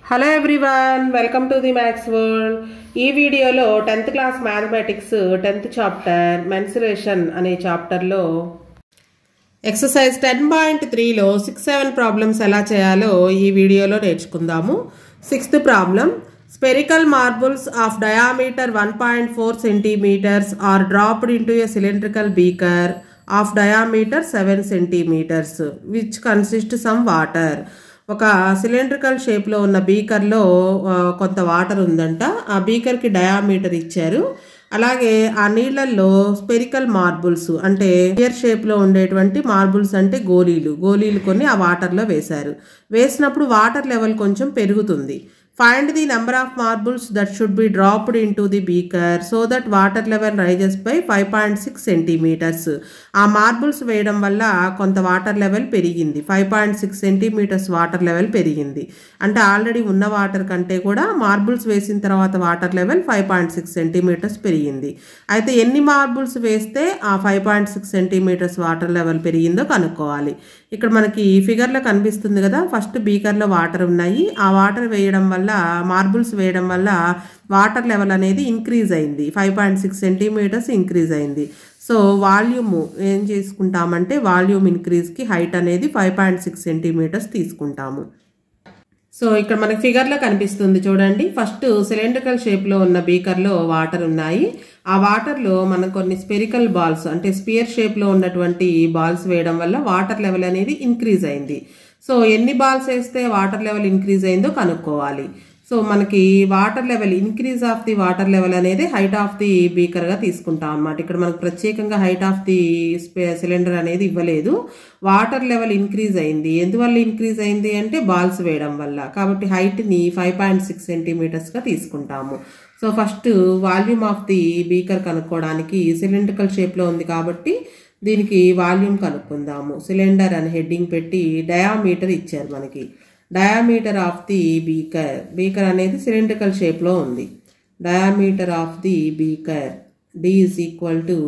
hello everyone welcome to the maths world ఈ వీడియోలో tenth class mathematics tenth chapter mensuration అనే చాప్టర్లో exercise ten point త్రీలో six seven problems ఎలా చేయాలో ఈ వీడియోలో నేర్చుకుందాము sixth problem spherical marbles of diameter one point four centimetres are dropped into a cylindrical beaker of diameter seven centimetres which consist some water ఒక cylindrical షేప్లో ఉన్న బీకర్లో ఆ, కొంత వాటర్ ఉందంట ఆ బీకర్కి డయామీటర్ ఇచ్చారు అలాగే ఆ నీళ్ళల్లో స్పెరికల్ మార్బుల్స్ అంటే ఇయర్ షేప్లో ఉండేటువంటి మార్బుల్స్ అంటే గోళీలు గోళీలు కొన్ని ఆ వాటర్లో వేశారు వేసినప్పుడు వాటర్ లెవెల్ కొంచెం పెరుగుతుంది find the number of marbles that should be dropped into the beaker so that water level rises by five point six centimetres ఆ మార్బుల్స్ వేయడం వల్ల కొంత వాటర్ లెవెల్ పెరిగింది five point six centimetres water level పెరిగింది అంటే already ఉన్న water కంటే కూడా మార్బుల్స్ వేసిన తర్వాత water level five point six centimetres పెరిగింది అయితే ఎన్ని మార్బుల్స్ వేస్తే ఆ five point six centimetres water level పెరిగిందో కనుక్కోవాలి ఇక్కడ మనకి ఈ ఫిగర్లో కనిపిస్తుంది కదా ఫస్ట్ బీకర్లో వాటర్ ఉన్నాయి ఆ వాటర్ వేయడం వల్ల మార్బుల్స్ వేయడం వల్ల వాటర్ లెవెల్ అనేది ఇంక్రీజ్ అయింది five point six centimetres increase అయింది సో వాల్యూమ్ ఏం చేసుకుంటామంటే వాల్యూమ్ ఇంక్రీజ్కి హైట్ అనేది ఫైవ్ పాయింట్ సిక్స్ సెంటీమీటర్స్ తీసుకుంటాము సో ఇక్కడ మనకి ఫిగర్లో కనిపిస్తుంది చూడండి ఫస్ట్ సిలిండ్రికల్ షేప్లో ఉన్న బీకర్లో వాటర్ ఉన్నాయి ఆ వాటర్లో మనం కొన్ని స్పెరికల్ బాల్స్ అంటే స్పియర్ షేప్లో ఉన్నటువంటి బాల్స్ వేయడం వల్ల వాటర్ లెవెల్ అనేది ఇంక్రీజ్ అయింది సో ఎన్ని బాల్స్ వేస్తే వాటర్ లెవెల్ ఇంక్రీజ్ అయిందో కనుక్కోవాలి సో మనకి water level increase of the water level అనేది హైట్ ఆఫ్ ది బీకర్గా తీసుకుంటాం అనమాట ఇక్కడ మనకు ప్రత్యేకంగా హైట్ ఆఫ్ ది సిలిండర్ అనేది ఇవ్వలేదు వాటర్ లెవెల్ ఇంక్రీజ్ అయింది ఎందువల్ల ఇంక్రీజ్ అయింది అంటే బాల్స్ వేయడం వల్ల కాబట్టి హైట్ని ఫైవ్ పాయింట్ సిక్స్ సెంటీమీటర్స్గా తీసుకుంటాము so first volume of the beaker కనుక్కోవడానికి సిలిండ్రికల్ షేప్లో ఉంది కాబట్టి దీనికి వాల్యూమ్ కనుక్కుందాము సిలిండర్ అని హెడ్డింగ్ పెట్టి డయామీటర్ ఇచ్చారు మనకి diameter of the beaker beaker అనేది సిలిండ్రికల్ షేప్లో ఉంది diameter of the beaker D is equal to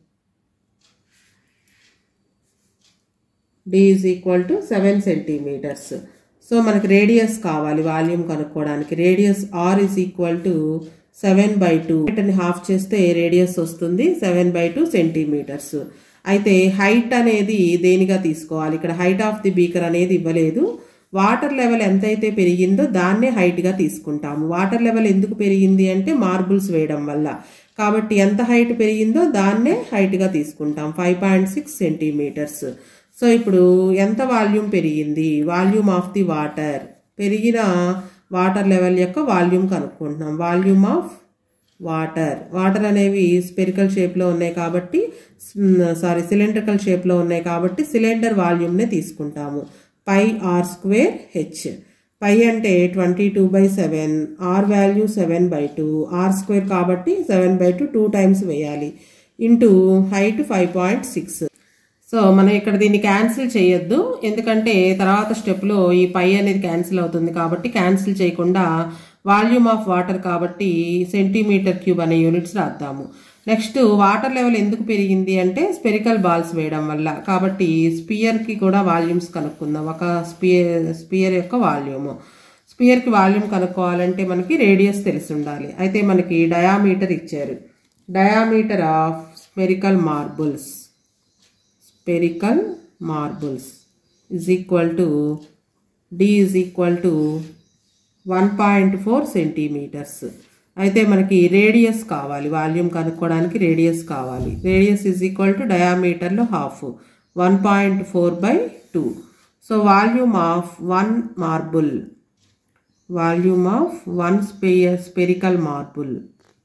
D is equal to seven centimetres so మనకి రేడియస్ కావాలి వాల్యూమ్ కనుక్కోవడానికి radius R is equal to seven by two అని half చేస్తే radius వస్తుంది seven by two centimetres అయితే height అనేది దేనిగా తీసుకోవాలి ఇక్కడ హైట్ ఆఫ్ ది బీకర్ అనేది ఇవ్వలేదు వాటర్ లెవెల్ ఎంతైతే పెరిగిందో దాన్నే హైట్గా తీసుకుంటాము వాటర్ లెవెల్ ఎందుకు పెరిగింది అంటే మార్బుల్స్ వేయడం వల్ల కాబట్టి ఎంత హైట్ పెరిగిందో దాన్నే హైట్గా తీసుకుంటాం five point six centimetres so ఇప్పుడు ఎంత వాల్యూమ్ పెరిగింది వాల్యూమ్ ఆఫ్ ది వాటర్ పెరిగిన వాటర్ లెవెల్ యొక్క వాల్యూమ్ కనుక్కుంటున్నాం వాల్యూమ్ ఆఫ్ వాటర్ వాటర్ అనేవి స్పెరికల్ షేప్లో ఉన్నాయి కాబట్టి సారీ సిలిండ్రికల్ షేప్లో ఉన్నాయి కాబట్టి సిలిండర్ వాల్యూమ్నే తీసుకుంటాము pi R square H pi అంటే twenty two by seven R value seven by two R square కాబట్టి seven by two two times వేయాలి into height five point six so మనం ఇక్కడ దీన్ని క్యాన్సిల్ చేయొద్దు ఎందుకంటే తర్వాత స్టెప్లో ఈ పై అనేది క్యాన్సిల్ అవుతుంది కాబట్టి క్యాన్సిల్ చేయకుండా వాల్యూమ్ ఆఫ్ వాటర్ కాబట్టి సెంటీమీటర్ క్యూబ్ అనే యూనిట్స్ రాద్దాము నెక్స్ట్ వాటర్ లెవెల్ ఎందుకు పెరిగింది అంటే స్పెరికల్ బాల్స్ వేయడం వల్ల కాబట్టి స్పియర్కి కూడా వాల్యూమ్స్ కనుక్కుందాం ఒక స్పియర్ స్పియర్ యొక్క వాల్యూము స్పియర్కి వాల్యూమ్ కనుక్కోవాలంటే మనకి రేడియస్ తెలిసి ఉండాలి అయితే మనకి డయామీటర్ ఇచ్చారు diameter of spherical marbles spherical marbles is equal to d is equal to 1.4 centimetres అయితే మనకి రేడియస్ కావాలి వాల్యూమ్ కనుక్కోవడానికి రేడియస్ కావాలి రేడియస్ ఈజ్ ఈక్వల్ టు డయామీటర్లో half one point four by two so volume of one marble volume of one స్పే spherical marble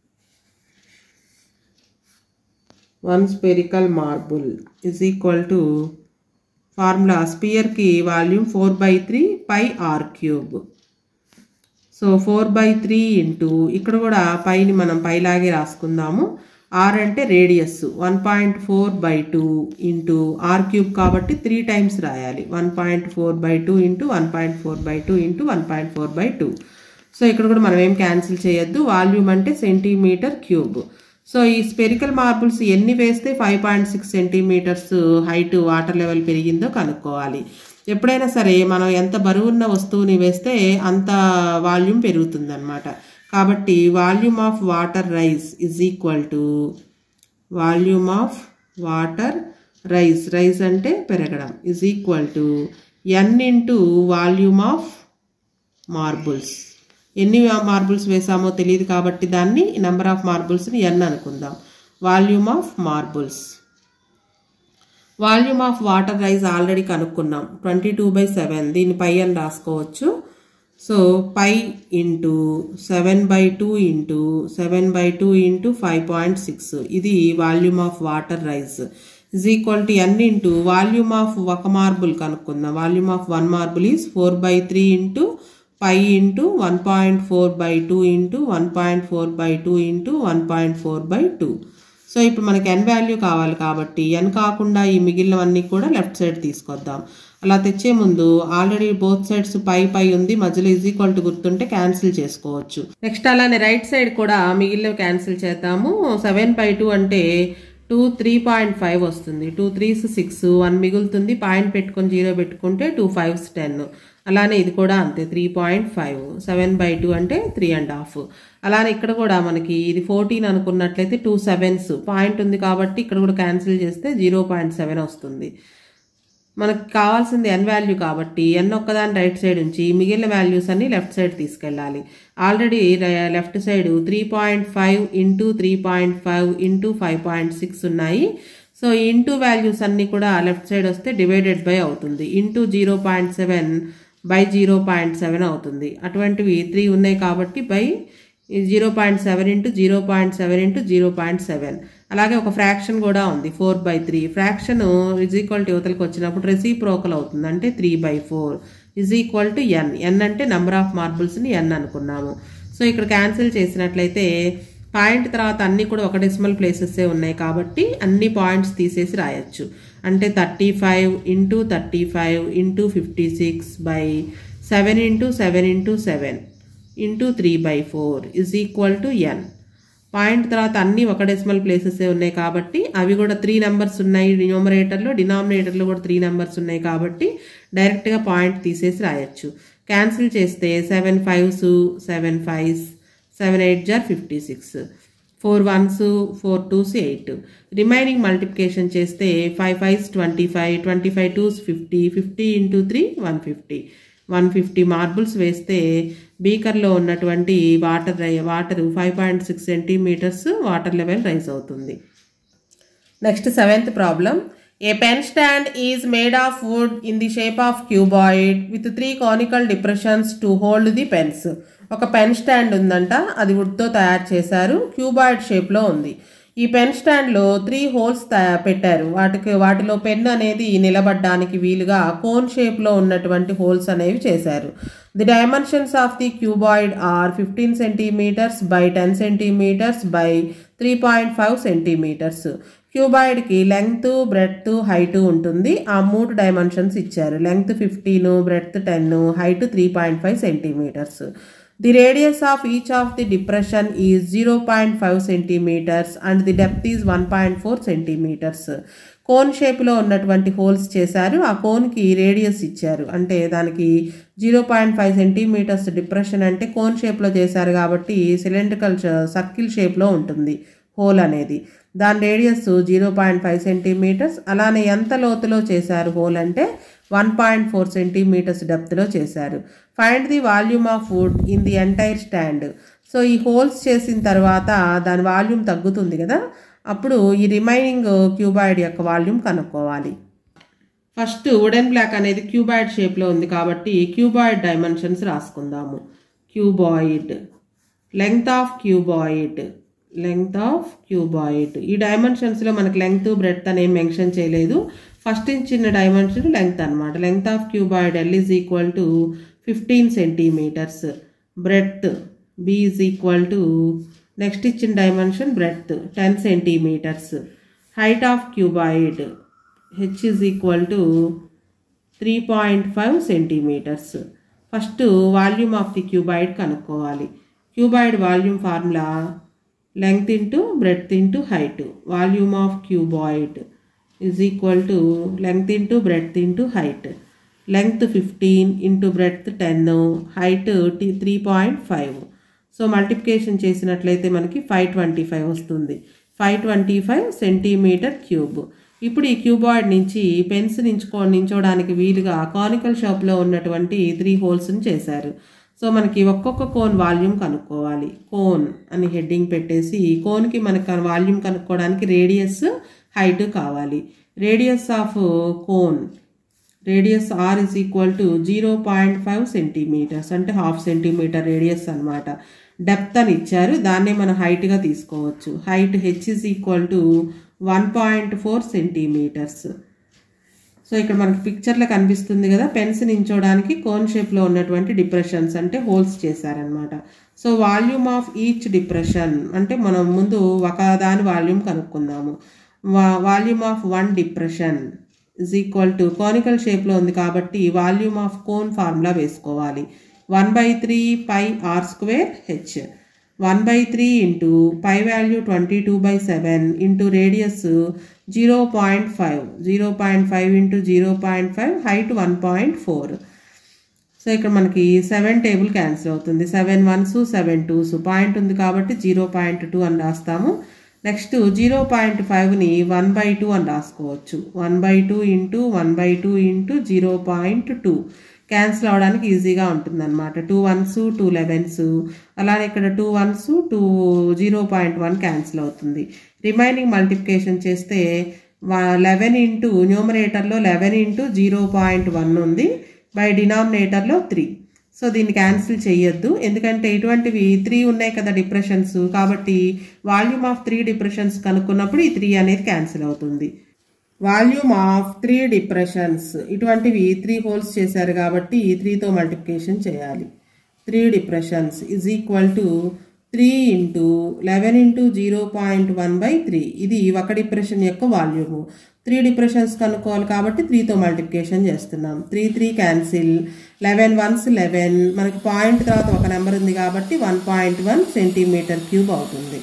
one spherical marble is equal to formula స్పియర్కి volume four by three pi R cube so four by three into ఇక్కడ కూడా పైని మనం పైలాగే రాసుకుందాము R అంటే radius one point four by two into are cube కాబట్టి three times రాయాలి one point four by two into one point four by two into one point four by two so ఇక్కడ కూడా మనం ఏం క్యాన్సిల్ చేయొద్దు volume అంటే centimetre cube so ఈ spherical marbles ఎన్ని వేస్తే five point six centimetres height water level పెరిగిందో కనుక్కోవాలి ఎప్పుడైనా సరే మనం ఎంత బరువున్న వస్తువుని వేస్తే అంత వాల్యూమ్ పెరుగుతుంది అనమాట కాబట్టి volume of water rise is equal to volume of water rise rise అంటే పెరగడం is equal to N into volume of marbles ఎన్ని మార్బుల్స్ వేసామో తెలియదు కాబట్టి దాన్ని నెంబర్ ఆఫ్ మార్బుల్స్ని ఎన్ అనుకుందాం volume of marbles volume of water rise already కనుక్కున్నాం ట్వంటీ టూ బై సెవెన్ దీన్ని పై అని రాసుకోవచ్చు so pi into seven by two into seven by two into five point six ఇది volume of water rise is equal to N into volume of ఒక marble కనుక్కుందాం volume of one marble is four by three into pi into one point four by two into one point four by two into one point four by two so ఇప్పుడు మనకి ఎన్ value కావాలి కాబట్టి ఎన్ కాకుండా ఈ మిగిలినవన్నీ కూడా left side తీసుకొద్దాం అలా తెచ్చే ముందు already both sides pi pi ఉంది మధ్యలో ఈజ్ ఈక్వల్ టు గుర్తుంటే క్యాన్సిల్ చేసుకోవచ్చు నెక్స్ట్ అలానే రైట్ సైడ్ కూడా మిగిలినవి క్యాన్సిల్ చేద్దాము సెవెన్ బై టూ అంటే టూ త్రీ పాయింట్ ఫైవ్ వస్తుంది టూ త్రీస్ సిక్స్ వన్ మిగులుతుంది పాయింట్ పెట్టుకొని జీరో పెట్టుకుంటే టూ ఫైవ్స్ టెన్ అలానే ఇది కూడా అంతే three point five seven by two అంటే త్రీ అండ్ హాఫ్ అలానే ఇక్కడ కూడా మనకి ఇది ఫోర్టీన్ అనుకున్నట్లయితే టూ సెవెన్స్ పాయింట్ ఉంది కాబట్టి ఇక్కడ కూడా క్యాన్సిల్ చేస్తే జీరో పాయింట్ సెవెన్ వస్తుంది మనకు కావాల్సింది ఎన్ వాల్యూ కాబట్టి ఎన్ ఒక్కదాని రైట్ సైడ్ ఉంచి మిగిలిన వాల్యూస్ అన్ని లెఫ్ట్ సైడ్ తీసుకెళ్ళాలి already left side three point five into three point five into five point six ఉన్నాయి సో ఇంటూ వాల్యూస్ అన్నీ కూడా లెఫ్ట్ సైడ్ వస్తే డివైడెడ్ బై అవుతుంది into zero point seven by zero point seven అవుతుంది అటువంటివి three ఉన్నాయి కాబట్టి by zero point seven into zero point seven into zero point seven అలాగే ఒక ఫ్రాక్షన్ కూడా ఉంది four by three fraction is equal to యువతలకు వచ్చినప్పుడు రెసిప్రోకల్ అవుతుంది అంటే three by four is equal to N N అంటే నెంబర్ ఆఫ్ మార్బుల్స్ని ఎన్ అనుకున్నాము సో ఇక్కడ క్యాన్సిల్ చేసినట్లయితే పాయింట్ తర్వాత అన్నీ కూడా ఒక డెసిమల్ ప్లేసెసే ఉన్నాయి కాబట్టి అన్ని పాయింట్స్ తీసేసి రాయొచ్చు అంటే thirty five into thirty five into fifty six by seven into seven into seven into three by four is equal to N point తర్వాత అన్ని ఒక డెసిమల్ ప్లేసెస్ ఉన్నాయి కాబట్టి అవి కూడా త్రీ నెంబర్స్ ఉన్నాయి న్యూమరేటర్లో డినామినేటర్లో కూడా త్రీ నెంబర్స్ ఉన్నాయి కాబట్టి డైరెక్ట్గా పాయింట్ తీసేసి రాయొచ్చు క్యాన్సిల్ చేస్తే seven fives seven fives seven eight జార్ fifty six four ones four twos eight remaining multiplication చేస్తే five fives twenty five twenty five twos fifty fifty into three one fifty one fifty marbles వేస్తే బీకర్లో ఉన్నటువంటి water రై water five point six centimetres water level rise అవుతుంది next seventh problem a pen stand is made of wood in the shape of cuboid with three conical depressions to hold the pens ఒక pen stand ఉందంట అది వుడ్తో తయారు చేశారు cuboid షేప్లో ఉంది ఈ pen స్టాండ్లో త్రీ హోల్స్ పెట్టారు వాటికి వాటిలో పెన్ అనేది నిలబడడానికి వీలుగా కోన్ షేప్లో ఉన్నటువంటి హోల్స్ అనేవి చేశారు the dimensions of the cuboid are fifteen centimetres by ten centimetres by three point five centimetres క్యూబాయిడ్కి లెంగ్త్ బ్రెడ్త్ హైట్ ఉంటుంది ఆ మూడు డైమెన్షన్స్ ఇచ్చారు length fifteen breadth ten height three point five centimetres the radius of each of the depression is zero point five centimetres and the depth is one point four centimetres cone షేప్లో ఉన్నటువంటి holes చేశారు ఆ కోన్కి radius ఇచ్చారు అంటే దానికి zero point five centimetres depression అంటే cone షేప్లో చేశారు కాబట్టి సిలిండ్రికల్ సర్కిల్ షేప్లో ఉంటుంది హోల్ అనేది దాని radius zero point five centimetres అలానే ఎంత లోతులో చేశారు హోల్ అంటే వన్ పాయింట్ ఫోర్ సెంటీమీటర్స్ డెప్త్లో చేశారు find the volume of wood in the entire stand so ఈ హోల్స్ చేసిన తర్వాత దాని వాల్యూమ్ తగ్గుతుంది కదా అప్పుడు ఈ రిమైనింగ్ క్యూబాయిడ్ యొక్క వాల్యూమ్ కనుక్కోవాలి ఫస్ట్ వుడెన్ బ్లాక్ అనేది క్యూబాయిడ్ షేప్లో ఉంది కాబట్టి క్యూబాయిడ్ డైమెన్షన్స్ రాసుకుందాము cuboid length of cuboid length of cuboid ఈ డైమెన్షన్స్లో మనకు లెంగ్త్ బ్రెడ్త్ అనేవి మెన్షన్ చేయలేదు ఫస్ట్ ఇచ్చిన డైమెన్షన్ లెంగ్త్ అనమాట length of cuboid L is equal to fifteen centimetres breadth B is equal to next ఇచ్చిన dimension breadth ten centimetres height of cuboid H is equal to three point five centimetres first volume of the cuboid కనుక్కోవాలి cuboid volume formula length into breadth into height volume of cuboid is equal to length into breadth into height length fifteen into breadth ten height three point five so multiplication చేసినట్లయితే మనకి five twenty five వస్తుంది five twenty five centimetre cube ఇప్పుడు ఈ cuboid నుంచి pens నించుకో నించోడానికి వీలుగా conical షాప్లో ఉన్నటువంటి three హోల్స్ని చేశారు సో మనకి ఒక్కొక్క కోన్ వాల్యూమ్ కనుక్కోవాలి కోన్ అని హెడ్డింగ్ పెట్టేసి కోన్కి మనకు వాల్యూమ్ కనుక్కోవడానికి రేడియస్ హైట్ కావాలి radius of cone radius R is equal to zero point five centimetres అంటే హాఫ్ సెంటీమీటర్ రేడియస్ అనమాట డెప్త్ అని ఇచ్చారు దాన్నే మనం హైట్గా తీసుకోవచ్చు height H is equal to one point four centimetres so ఇక్కడ మనకి పిక్చర్లో కనిపిస్తుంది కదా పెన్స్ నించోడానికి కోన్ షేప్లో ఉన్నటువంటి డిప్రెషన్స్ అంటే హోల్స్ చేశారనమాట so volume of each depression అంటే మనం ముందు ఒక దాని వాల్యూమ్ కనుక్కుందాము volume of one depression is equal to conical షేప్లో ఉంది కాబట్టి వాల్యూమ్ ఆఫ్ కోన్ ఫార్ములా వేసుకోవాలి one by three pi R square H one by three into pi value twenty two by seven into radius zero point five zero point five into zero point five height one point four so ఇక్కడ మనకి seven table cancel అవుతుంది seven ones seven twos point ఉంది కాబట్టి zero point two అని రాస్తాము next zero point ఫైవ్ని one by two అని రాసుకోవచ్చు one by two into one by two into zero point two cancel అవడానికి ఈజీగా ఉంటుంది అనమాట టూ వన్స్ టూ లెవెన్స్ అలానే ఇక్కడ two ones two zero point one cancel అవుతుంది రిమైనింగ్ మల్టిప్లికేషన్ చేస్తే లెవెన్ ఇంటూ న్యూమరేటర్లో eleven into zero point one ఉంది బై డినామినేటర్లో త్రీ సో దీన్ని క్యాన్సిల్ చేయొద్దు ఎందుకంటే ఇటువంటివి త్రీ ఉన్నాయి కదా డిప్రెషన్స్ కాబట్టి వాల్యూమ్ ఆఫ్ త్రీ డిప్రెషన్స్ కనుక్కున్నప్పుడు ఈ త్రీ అనేది క్యాన్సిల్ అవుతుంది వాల్యూమ్ ఆఫ్ త్రీ డిప్రెషన్స్ ఇటువంటివి త్రీ హోల్స్ చేశారు కాబట్టి త్రీతో మల్టిప్లికేషన్ చేయాలి three depressions is equal to three into eleven into zero point one by three ఇది ఒక డిప్రెషన్ యొక్క వాల్యూము త్రీ డిప్రెషన్స్ కనుక్కోవాలి కాబట్టి త్రీతో మల్టిప్లికేషన్ చేస్తున్నాం three three cancel eleven ones eleven మనకి పాయింట్ తర్వాత ఒక నెంబర్ ఉంది కాబట్టి one point one centimetre cube అవుతుంది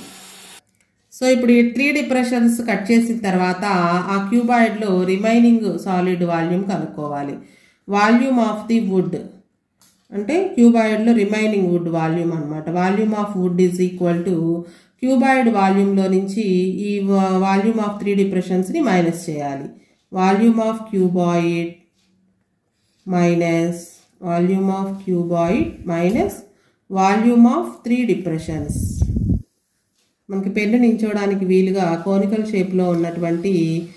సో ఇప్పుడు ఈ త్రీ డిప్రెషన్స్ కట్ చేసిన తర్వాత ఆ క్యూబాయిడ్లో రిమైనింగ్ సాలిడ్ వాల్యూమ్ కనుక్కోవాలి వాల్యూమ్ ఆఫ్ ది వుడ్ అంటే క్యూబాయిడ్లో రిమైనింగ్ వుడ్ వాల్యూమ్ అనమాట volume of wood is equal to cuboid వాల్యూమ్లో నుంచి ఈ వాల్యూమ్ ఆఫ్ త్రీ డిప్రెషన్స్ని మైనస్ చేయాలి volume of cuboid minus volume of cuboid minus volume of three depressions మనకి పెన్ను నించోడానికి వీలుగా కోనికల్ షేప్లో ఉన్నటువంటి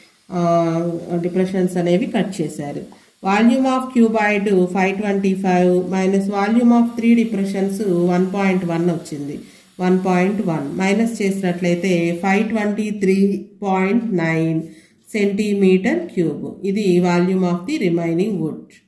డిప్రెషన్స్ అనేవి కట్ చేశారు volume of cuboid five twenty five minus volume of three depressions one point one వచ్చింది one point one minus చేసినట్లయితే five twenty three point nine centimetre cube ఇది volume of the remaining would